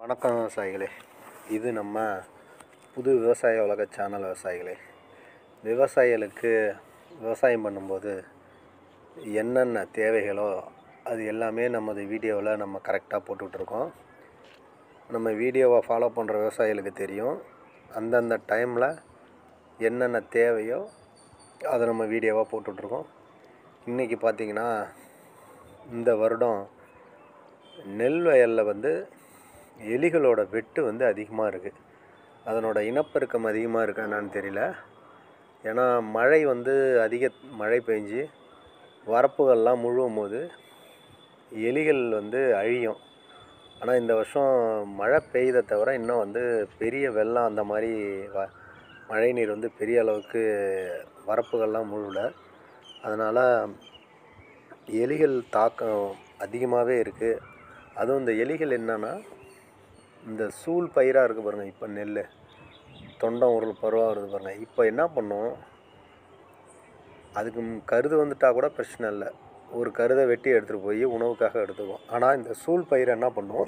வணக்கம் விவசாயிகளே இது நம்ம புது விவசாய உலக சேனல் விவசாயிகளே விவசாயிகளுக்கு விவசாயம் பண்ணும்போது என்னென்ன தேவைகளோ அது எல்லாமே நமது வீடியோவில் நம்ம கரெக்டாக போட்டுட்ருக்கோம் நம்ம வீடியோவை ஃபாலோ பண்ணுற விவசாயிகளுக்கு தெரியும் அந்தந்த டைமில் என்னென்ன தேவையோ அதை நம்ம வீடியோவாக போட்டுட்ருக்கோம் இன்றைக்கி பார்த்திங்கன்னா இந்த வருடம் நெல் வயலில் வந்து எலிகளோட வெட்டு வந்து அதிகமாக இருக்குது அதனோட இனப்பெருக்கம் அதிகமாக இருக்கா என்னன்னு தெரியல ஏன்னா மழை வந்து அதிக மழை பெஞ்சு வரப்புகள்லாம் முழுவும் போது எலிகள் வந்து அழியும் ஆனால் இந்த வருஷம் மழை பெய்யுதை தவிர இன்னும் வந்து பெரிய வெள்ளம் அந்த மாதிரி வ மழை நீர் வந்து பெரிய அளவுக்கு வரப்புகள்லாம் முழுவல அதனால் எலிகள் தாக்கம் அதிகமாகவே இருக்குது அதுவும் இந்த எலிகள் என்னென்னா இந்த சூழ் பயிராக இருக்குது பாருங்கள் இப்போ நெல் தொண்டம் உருள் பருவம் வருது பாருங்கள் இப்போ என்ன பண்ணும் அதுக்கு ம் கருது வந்துட்டா கூட பிரச்சனை இல்லை ஒரு கருதை வெட்டி எடுத்துகிட்டு போய் உணவுக்காக எடுத்துக்குவோம் ஆனால் இந்த சூழ் பயிரை என்ன பண்ணும்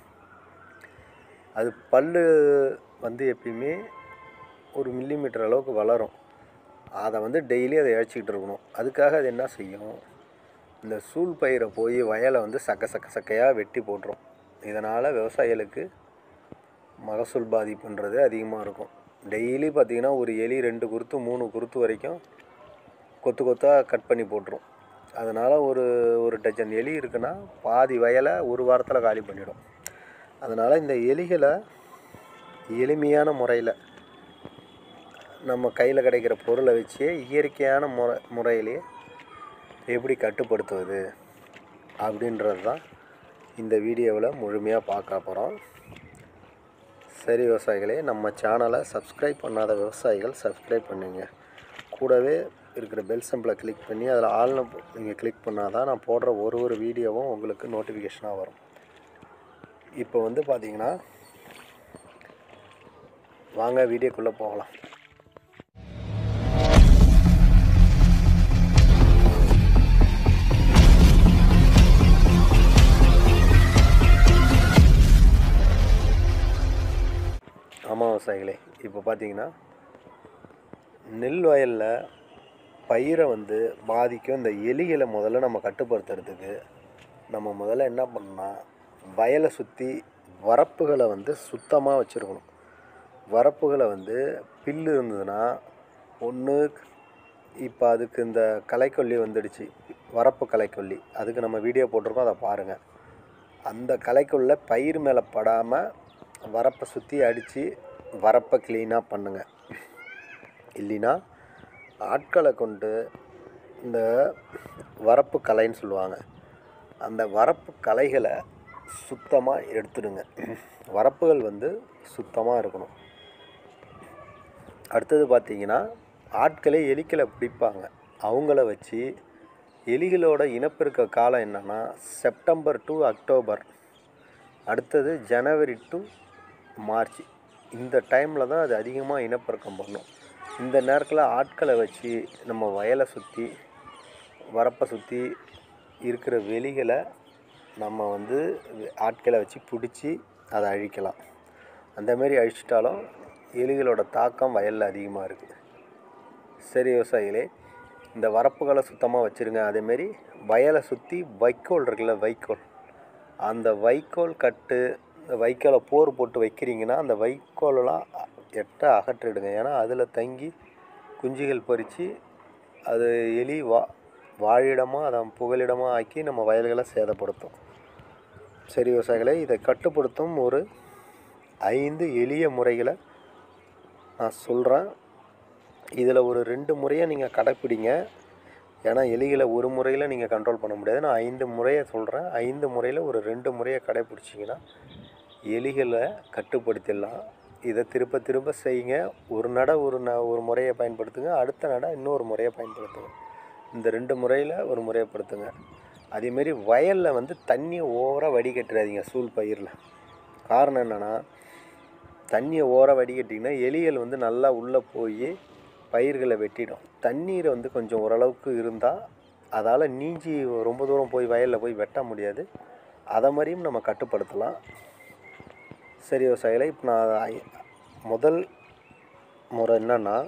அது பல்லு வந்து எப்பயுமே ஒரு மில்லிமீட்டர் அளவுக்கு வளரும் அதை வந்து டெய்லி அதை இழைச்சிக்கிட்டு இருக்கணும் அதுக்காக அது என்ன செய்யும் இந்த சூழ் பயிரை போய் வயலை வந்து சக்க சக்க சக்கையாக வெட்டி போட்டுரும் இதனால் விவசாயிகளுக்கு மகசூல் பாதிப்புன்றது அதிகமாக இருக்கும் டெய்லி பார்த்திங்கன்னா ஒரு எலி ரெண்டு குருத்து மூணு குருத்து வரைக்கும் கொத்து கொத்தாக கட் பண்ணி போட்டுரும் அதனால் ஒரு ஒரு டஜன் எலி இருக்குன்னா பாதி வயலை ஒரு வாரத்தில் காலி பண்ணிடும் அதனால் இந்த எலிகளை எளிமையான முறையில் நம்ம கையில் கிடைக்கிற பொருளை வச்சே இயற்கையான முறை முறையிலே எப்படி கட்டுப்படுத்துவது அப்படின்றது தான் இந்த வீடியோவில் முழுமையாக பார்க்க போகிறோம் சரி விவசாயிகளே நம்ம சேனலை சப்ஸ்கிரைப் பண்ணாத விவசாயிகள் சப்ஸ்கிரைப் பண்ணுங்க கூடவே இருக்கிற பெல் சிம்பிளை கிளிக் பண்ணி அதில் ஆள்னு நீங்கள் கிளிக் பண்ணால் தான் நான் போடுற ஒரு ஒரு வீடியோவும் உங்களுக்கு நோட்டிஃபிகேஷனாக வரும் இப்போ வந்து பார்த்தீங்கன்னா வாங்க வீடியோக்குள்ளே போகலாம் ஆமாம் விவசாயிகளே இப்போ பார்த்தீங்கன்னா நெல் வயலில் பயிரை வந்து பாதிக்கும் இந்த எலிகளை முதல்ல நம்ம கட்டுப்படுத்துறதுக்கு நம்ம முதல்ல என்ன பண்ணால் வயலை சுற்றி வரப்புகளை வந்து சுத்தமாக வச்சுருக்கணும் வரப்புகளை வந்து பில்லு இருந்ததுன்னா ஒன்று இப்போ அதுக்கு இந்த களைக்கொல்லி வந்துடுச்சு வரப்பு களைக்கொல்லி அதுக்கு நம்ம வீடியோ போட்டிருக்கோம் அதை பாருங்கள் அந்த களைக்குள்ள பயிர் மேலே படாமல் வரப்பை சுற்றி அடித்து வரப்பை க்ளீனாக பண்ணுங்கள் இல்லைன்னா ஆட்களை கொண்டு இந்த வரப்பு களைன்னு சொல்லுவாங்க அந்த வரப்பு களைகளை சுத்தமாக எடுத்துடுங்க வரப்புகள் வந்து சுத்தமாக இருக்கணும் அடுத்தது பார்த்தீங்கன்னா ஆட்களே எலிக்களை பிடிப்பாங்க அவங்கள வச்சு எலிகளோட இனப்பெருக்க காலம் என்னென்னா செப்டம்பர் டு அக்டோபர் அடுத்தது ஜனவரி டு மார்ச் இந்த டைமில் தான் அது அதிகமாக இனப்பெருக்கம் பண்ணும் இந்த நேரத்தில் ஆட்களை வச்சு நம்ம வயலை சுற்றி வரப்பை சுற்றி இருக்கிற வெளிகளை நம்ம வந்து ஆட்களை வச்சு பிடிச்சி அதை அழிக்கலாம் அந்தமாரி அழிச்சிட்டாலும் எலிகளோட தாக்கம் வயலில் அதிகமாக இருக்குது சரி விவசாயிகளே இந்த வரப்புகளை சுத்தமாக வச்சுருங்க அதேமாரி வயலை சுற்றி வைக்கோல் இருக்குல்ல வைக்கோல் அந்த வைக்கோல் கட்டு இந்த வைக்கோலை போர் போட்டு வைக்கிறீங்கன்னா அந்த வைக்கோலெல்லாம் எட்ட அகற்றிடுங்க ஏன்னா அதில் தங்கி குஞ்சுகள் பறித்து அது எலி வா வாழிடமாக அதை புகலிடமாக ஆக்கி நம்ம வயல்களை சேதப்படுத்தும் சரி விவசாயிகளே இதை கட்டுப்படுத்தும் ஒரு ஐந்து எளிய முறைகளை நான் சொல்கிறேன் இதில் ஒரு ரெண்டு முறையை நீங்கள் கடைப்பிடிங்க ஏன்னா எலிகளை ஒரு முறையில் நீங்கள் கண்ட்ரோல் பண்ண முடியாது நான் ஐந்து முறையை சொல்கிறேன் ஐந்து முறையில் ஒரு ரெண்டு முறையை கடைப்பிடிச்சிங்கன்னா எலிகளை கட்டுப்படுத்திடலாம் இதை திரும்ப திரும்ப செய்யுங்க ஒரு நட ஒரு ந ஒரு முறையை பயன்படுத்துங்க அடுத்த நட இன்னொரு முறையை பயன்படுத்துங்க இந்த ரெண்டு முறையில் ஒரு முறையப்படுத்துங்க அதேமாரி வயலில் வந்து தண்ணியை ஓவராக வடிகட்டுறாதீங்க சூழ் பயிரில் காரணம் என்னென்னா தண்ணியை ஓரம் வடிகட்டிங்கன்னா எலிகள் வந்து நல்லா உள்ளே போய் பயிர்களை வெட்டிடும் தண்ணீரை வந்து கொஞ்சம் ஓரளவுக்கு இருந்தால் அதால் நீஞ்சி ரொம்ப தூரம் போய் வயலில் போய் வெட்ட முடியாது அதை மாதிரியும் நம்ம கட்டுப்படுத்தலாம் சரி விவசாயிகளை இப்போ நான் ஐ- முதல் முறை என்னன்னா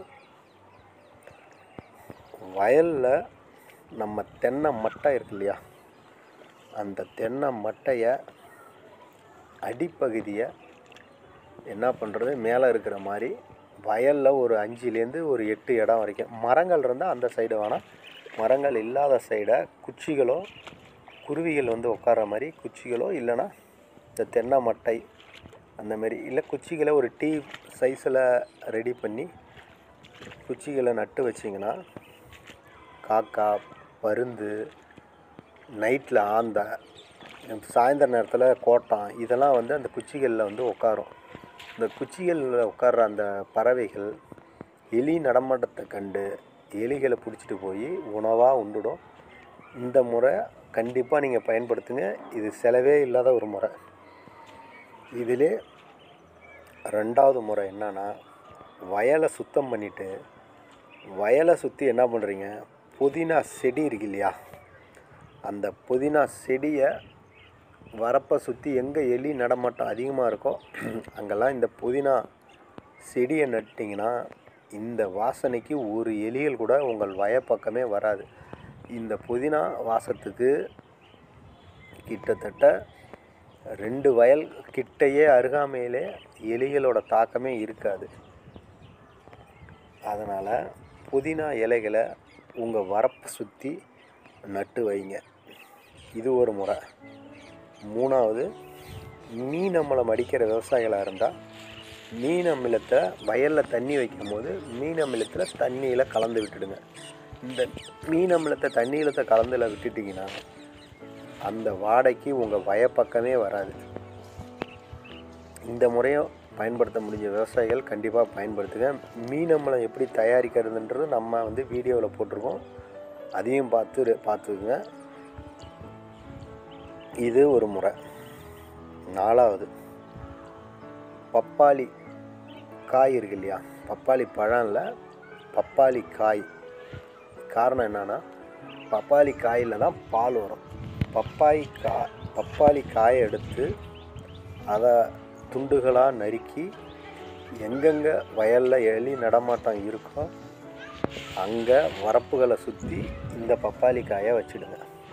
வயலில் நம்ம தென்னை மட்டை இருக்கு இல்லையா அந்த தென்னை மட்டையை அடிப்பகுதியை என்ன பண்ணுறது மேலே இருக்கிற மாதிரி வயலில் ஒரு அஞ்சுலேருந்து ஒரு எட்டு இடம் வரைக்கும் மரங்கள் இருந்தால் அந்த சைடு வேணாம் மரங்கள் இல்லாத சைடை குச்சிகளோ குருவிகள் வந்து உட்கார்ற மாதிரி குச்சிகளோ இல்லைன்னா இந்த தென்னை மட்டை அந்த மாதிரி இல்லை குச்சிகளை ஒரு டீ சைஸில் ரெடி பண்ணி குச்சிகளை நட்டு வச்சிங்கன்னா காக்கா பருந்து நைட்டில் ஆந்தை சாயந்தர நேரத்தில் கோட்டான் இதெல்லாம் வந்து அந்த குச்சிகளில் வந்து உட்காரும் இந்த குச்சிகளில் உட்கார்ற அந்த பறவைகள் எலி நடமாட்டத்தை கண்டு எலிகளை பிடிச்சிட்டு போய் உணவாக உண்டுடும் இந்த முறை கண்டிப்பாக நீங்கள் பயன்படுத்துங்க இது செலவே இல்லாத ஒரு முறை இதிலே ரெண்டாவது முறை என்னன்னா வயலை சுத்தம் பண்ணிவிட்டு வயலை சுற்றி என்ன பண்ணுறீங்க புதினா செடி இருக்கு இல்லையா அந்த புதினா செடியை வரப்பை சுற்றி எங்கே எலி நடமாட்டம் அதிகமாக இருக்கோ அங்கெல்லாம் இந்த புதினா செடியை நட்டிங்கன்னா இந்த வாசனைக்கு ஒரு எலிகள் கூட உங்கள் வயப்பக்கமே வராது இந்த புதினா வாசத்துக்கு கிட்டத்தட்ட ரெண்டு வயல் கிட்டையே அருகாமையிலே எலிகளோட தாக்கமே இருக்காது அதனால் புதினா இலைகளை உங்கள் வரப்பை சுற்றி நட்டு வைங்க இது ஒரு முறை மூணாவது மீன் அமிலம் அடிக்கிற விவசாயிகளாக இருந்தால் மீன் அமிலத்தை வயலில் தண்ணி வைக்கும் போது மீன் அமிலத்தில் தண்ணியில் கலந்து விட்டுடுங்க இந்த மீன் அமிலத்தை தண்ணியில் கலந்துல விட்டுட்டிங்கன்னா அந்த வாடைக்கு உங்கள் வயப்பக்கமே வராது இந்த முறையை பயன்படுத்த முடிஞ்ச விவசாயிகள் கண்டிப்பாக பயன்படுத்துங்க மீன் அமிலம் எப்படி தயாரிக்கிறதுன்றது நம்ம வந்து வீடியோவில் போட்டிருக்கோம் அதையும் பார்த்து பார்த்துக்குங்க இது ஒரு முறை நாலாவது பப்பாளி காய் இருக்கு இல்லையா பப்பாளி பழம் இல்லை பப்பாளி காய் காரணம் என்னன்னா பப்பாளி காயில் தான் பால் வரும் பப்பாளி கா பப்பாளி காயை எடுத்து அதை துண்டுகளாக நறுக்கி எங்கெங்கே வயலில் எலி நடமாட்டம் இருக்கோ அங்கே வரப்புகளை சுற்றி இந்த பப்பாளி காயை வச்சிடுங்க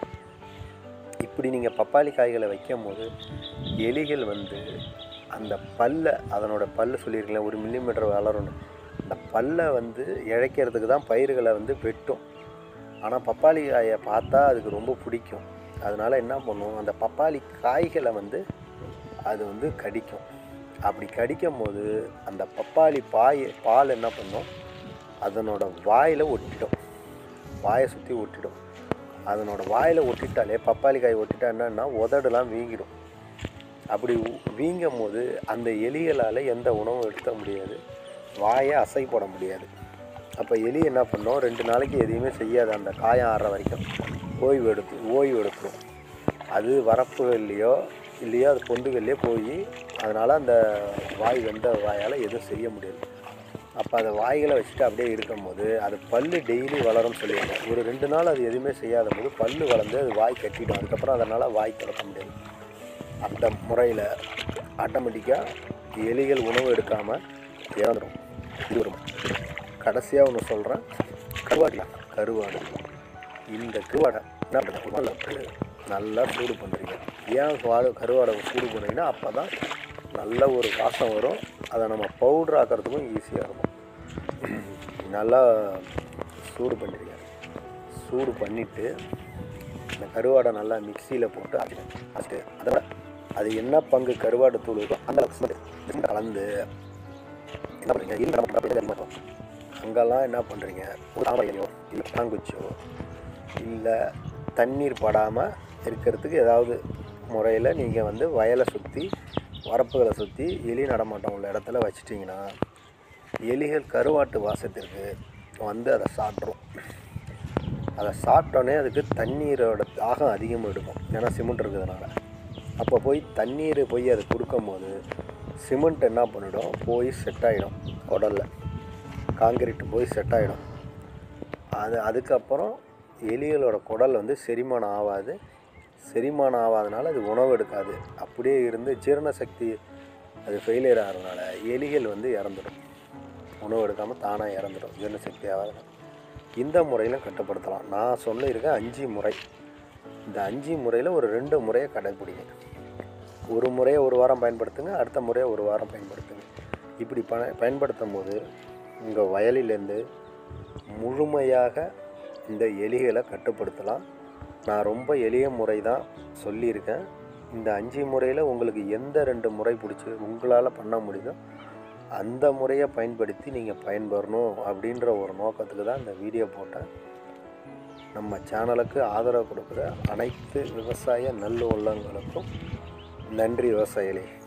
இப்படி நீங்கள் பப்பாளி காய்களை வைக்கும் போது எலிகள் வந்து அந்த பல்லை அதனோட பல்லு சொல்லியிருக்கேன் ஒரு மில்லிமீட்டர் வளரும்னு அந்த பல்லை வந்து இழைக்கிறதுக்கு தான் பயிர்களை வந்து வெட்டும் ஆனால் பப்பாளி காயை பார்த்தா அதுக்கு ரொம்ப பிடிக்கும் அதனால் என்ன பண்ணும் அந்த பப்பாளி காய்களை வந்து அது வந்து கடிக்கும் அப்படி கடிக்கும் போது அந்த பப்பாளி பாய் பால் என்ன பண்ணும் அதனோட வாயில் ஒட்டிடும் வாயை சுற்றி ஒட்டிடும் அதனோட வாயில் ஒட்டிட்டாலே பப்பாளி காய் ஒட்டிட்டா என்னன்னா உதடுலாம் வீங்கிடும் அப்படி உ- வீங்கும் போது அந்த எலிகளால் எந்த உணவும் எடுக்க முடியாது வாயை அசை போட முடியாது அப்போ எலி என்ன பண்ணும் ரெண்டு நாளைக்கு எதையுமே செய்யாது அந்த காயம் ஆறுற வரைக்கும் ஓய்வு எடுத்து ஓய்வு எடுத்துரும் அது வரப்புகள்லையோ இல்லையோ அது பொந்துகள்லையோ போய் அதனால் அந்த வாய் வெந்த வாயால் எதுவும் செய்ய முடியாது அப்போ அதை வாய்களை வச்சுட்டு அப்படியே இருக்கும்போது அது பல்லு டெய்லி வளரும்னு சொல்லிடுங்க ஒரு ரெண்டு நாள் அது எதுவுமே செய்யாத போது பல்லு வளர்ந்து அது வாய் கட்டிடும் அதுக்கப்புறம் அதனால் வாய் திறக்க முடியாது அந்த முறையில் ஆட்டோமேட்டிக்காக எலிகள் உணவு எடுக்காமல் இறந்துடும் இது ஒரு கடைசியாக ஒன்று சொல்கிறேன் கருவாடுலாம் கருவாடு இந்த கருவாடை என்ன பண்ணுறது நல்லா சூடு பண்ணுறீங்க ஏன் வாடு கருவாடை சூடு பண்ணுறீங்கன்னா அப்போ தான் நல்ல ஒரு வாசம் வரும் அதை நம்ம பவுட்ரு ஆக்கிறதுக்கும் ஈஸியாக இருக்கும் நல்லா சூடு பண்ணிடுங்க சூடு பண்ணிவிட்டு இந்த கருவாடை நல்லா மிக்சியில் போட்டு அரைக்கணும் ஃபஸ்ட்டு அதை விட அது என்ன பங்கு கருவாடு தூள் இருக்கோ அந்த அளவுக்கு கலந்து என்ன பண்ணுறீங்க இல்லை நம்ம அப்படியே அதிகமாக இருக்கும். அங்கெல்லாம் என்ன பண்ணுறீங்க ஒரு தாமரையோ இல்லை பாங்குச்சோ இல்லை தண்ணீர் படாமல் இருக்கிறதுக்கு ஏதாவது முறையில் நீங்கள் வந்து வயலை சுற்றி வரப்புகளை சுற்றி எலி நடமாட்டம் உள்ள இடத்துல வச்சிட்டிங்கன்னா எலிகள் கருவாட்டு வாசத்திற்கு வந்து அதை சாப்பிட்ரும் அதை சாப்பிட்டோன்னே அதுக்கு தண்ணீரோட தாகம் அதிகமாக எடுக்கும் ஏன்னா சிமெண்ட் இருக்கிறதுனால அப்போ போய் தண்ணீர் போய் அது கொடுக்கும்போது சிமெண்ட் என்ன பண்ணிடும் போய் செட் ஆகிடும் குடலில் காங்கிரீட் போய் செட் ஆகிடும் அது அதுக்கப்புறம் எலிகளோட குடல் வந்து செரிமானம் ஆகாது செரிமானம் ஆகாதனால அது உணவு எடுக்காது அப்படியே இருந்து ஜீரண சக்தி அது ஃபெயிலியர் ஆகிறதுனால எலிகள் வந்து இறந்துடும் உணவு எடுக்காமல் தானாக இறந்துடும் ஜீரணசக்தி ஆகாது இந்த முறையிலும் கட்டுப்படுத்தலாம் நான் சொல்லியிருக்கேன் அஞ்சு முறை இந்த அஞ்சு முறையில் ஒரு ரெண்டு முறையை கடைப்பிடிங்க ஒரு முறையை ஒரு வாரம் பயன்படுத்துங்க அடுத்த முறையை ஒரு வாரம் பயன்படுத்துங்க இப்படி ப பயன்படுத்தும் போது உங்கள் வயலிலேருந்து முழுமையாக இந்த எலிகளை கட்டுப்படுத்தலாம் நான் ரொம்ப எளிய முறை தான் சொல்லியிருக்கேன் இந்த அஞ்சு முறையில் உங்களுக்கு எந்த ரெண்டு முறை பிடிச்சி உங்களால் பண்ண முடியுதோ அந்த முறையை பயன்படுத்தி நீங்கள் பயன்பெறணும் அப்படின்ற ஒரு நோக்கத்துக்கு தான் இந்த வீடியோ போட்டேன் நம்ம சேனலுக்கு ஆதரவு கொடுக்குற அனைத்து விவசாய நல்ல உள்ளங்களுக்கும் நன்றி விவசாயிகளே